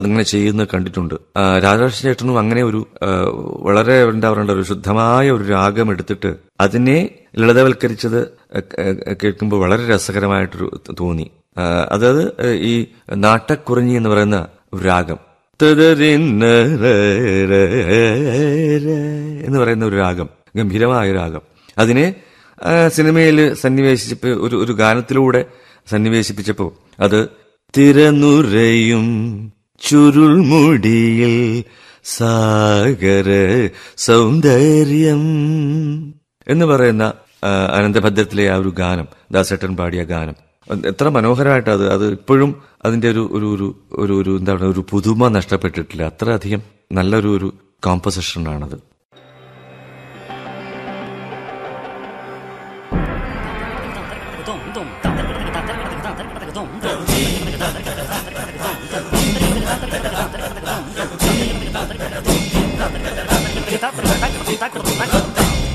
അങ്ങനെ ചെയ്യുന്നത് കണ്ടിട്ടുണ്ട് ആ, രാധാകൃഷ്ണ ചേട്ടനും അങ്ങനെ ഒരു ആ, വളരെ എന്താ പറയണ്ട ഒരു ശുദ്ധമായ ഒരു രാഗം എടുത്തിട്ട് അതിനെ ലളിതവൽക്കരിച്ചത് കേൾക്കുമ്പോൾ വളരെ രസകരമായിട്ടൊരു തോന്നി ആ, അതായത് ഈ നാട്ടക്കുറിഞ്ഞി എന്ന് പറയുന്ന ഒരു രാഗം തദരിന്ന എന്ന് പറയുന്ന ഒരു രാഗം ഗംഭീരമായ ഒരു രാഗം അതിനെ സിനിമയിൽ സന്നിവേശിച്ചപ്പോ ഒരു ഒരു ഗാനത്തിലൂടെ സന്നിവേശിപ്പിച്ചപ്പോ അത് തിരനുരയും ചുരുൾമുടിയിൽ സാഗര സൗന്ദര്യം എന്ന് പറയുന്ന ആ, അനന്തഭദ്രത്തിലെ ആ ഒരു ഗാനം ദാസേട്ടൻ പാടിയ ഗാനം അത് എത്ര മനോഹരമായിട്ട് അത് അത് ഇപ്പോഴും അതിന്റെ ഒരു ഒരു ഒരു ഒരു ഒരു എന്താ പറയുക ഒരു പുതുമ നഷ്ടപ്പെട്ടിട്ടില്ല അത്ര അധികം നല്ലൊരു ഒരു കോമ്പസിഷനാണത് Thank you.